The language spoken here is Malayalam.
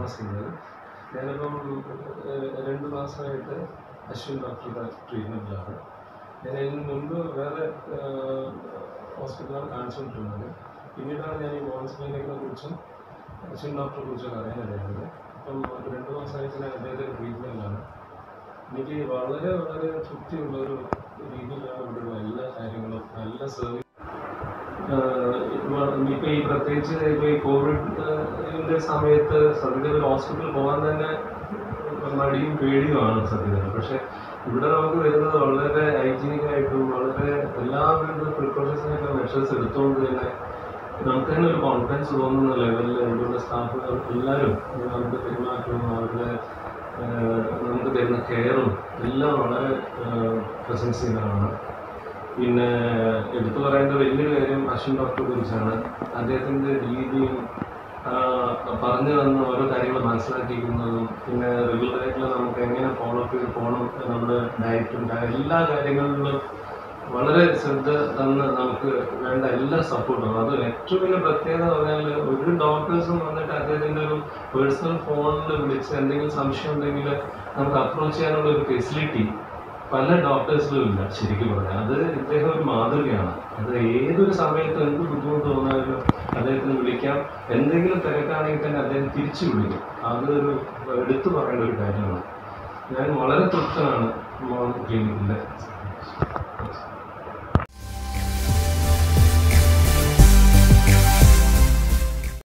താമസിക്കുന്നത് ഞാനിപ്പം ഏഹ്, രണ്ട് മാസമായിട്ട് അശ്വിൻ ഡോക്ടറുടെ ട്രീറ്റ്മെൻറ്റിലാണ് ഞാൻ ഇതിന് മുൻപ് വേറെ ഹോസ്പിറ്റലാണ് കാണിച്ചുകൊണ്ടിരുന്നത് പിന്നീടാണ് ഞാൻ ഈ മോൺസ് ക്ലിനിക്കിനെ കുറിച്ചും അശ്വിൻ ഡോക്ടറെ കുറിച്ചും അറിയാനിടയുന്നത് അപ്പം ഒരു രണ്ട് മാസമായിട്ട് ഞാൻ അദ്ദേഹത്തിൻ്റെ ട്രീറ്റ്മെൻറ്റിലാണ് എനിക്ക് വളരെ വളരെ തൃപ്തിയുള്ള ഒരു രീതിയിലാണ് ഇവിടെയുള്ള എല്ലാ കാര്യങ്ങളും നല്ല സർവീസ് ഇപ്പൊ ഈ പ്രത്യേകിച്ച് ഇപ്പൊ ഈ കോവിഡിന്റെ സമയത്ത് സത്യത്തിൽ ഒരു ഹോസ്പിറ്റലിൽ പോകാൻ തന്നെ മടിയും പേടിയുമാണ് സത്യത്തിൽ പക്ഷെ ഇവിടെ നമുക്ക് വരുന്നത് വളരെ ഹൈജീനിക് ആയിട്ടും വളരെ എല്ലാവിധ പ്രിക്കോഷൻസിനൊക്കെ മെഷേഴ്സ് എടുത്തുകൊണ്ട് തന്നെ നമുക്ക് തന്നെ ഒരു കോൺഫിഡൻസ് തോന്നുന്ന ലെവലിൽ ഇവിടുത്തെ സ്റ്റാഫുകൾ എല്ലാവരും നമുക്ക് പെരുമാറ്റവും അവരുടെ ആഹ് നമുക്ക് തരുന്ന കെയറും എല്ലാം വളരെ പ്രശംസനീയമാണ് പിന്നെ എടുത്തു പറയേണ്ട വലിയൊരു കാര്യം അശ്വിൻ ഡോക്ടറെ കുറിച്ചാണ് അദ്ദേഹത്തിൻ്റെ രീതിയും ആഹ് പറഞ്ഞു തന്ന ഓരോ കാര്യങ്ങൾ മനസ്സിലാക്കിയിരിക്കുന്നതും പിന്നെ റെഗുലറായിട്ടുള്ള നമുക്ക് എങ്ങനെ ഫോളോ അപ്പ് ചെയ്ത് പോകണം നമ്മുടെ ഡയറ്റും എല്ലാ കാര്യങ്ങളിലും വളരെ ശ്രദ്ധ തന്ന് നമുക്ക് വേണ്ട എല്ലാ സപ്പോർട്ടും അത് ഏറ്റവും വലിയ പ്രത്യേകത പറഞ്ഞാൽ ഒരു ഡോക്ടേഴ്സും വന്നിട്ട് അദ്ദേഹത്തിൻ്റെ ഒരു പേഴ്സണൽ ഫോണിൽ വിളിച്ച് എന്തെങ്കിലും സംശയം ഉണ്ടെങ്കിൽ നമുക്ക് അപ്രോച്ച് ചെയ്യാനുള്ള ഒരു ഫെസിലിറ്റി പല ഡോക്ടേഴ്സിലും ഇല്ല ശരിക്കും പറഞ്ഞാൽ അത് ഇദ്ദേഹം ഒരു മാതൃകയാണ് അത് ഏതൊരു സമയത്ത് എന്ത് ബുദ്ധിമുട്ട് തോന്നാലും അദ്ദേഹത്തിന് വിളിക്കാം എന്തെങ്കിലും തിരക്കാണെങ്കിൽ തന്നെ അദ്ദേഹം തിരിച്ചു വിളിക്കും അതൊരു എടുത്തു പറയേണ്ട ഒരു കാര്യമാണ് ഞാൻ വളരെ തൃപ്തനാണ് മോൺ ക്ലിനിക്കിൻ്റെ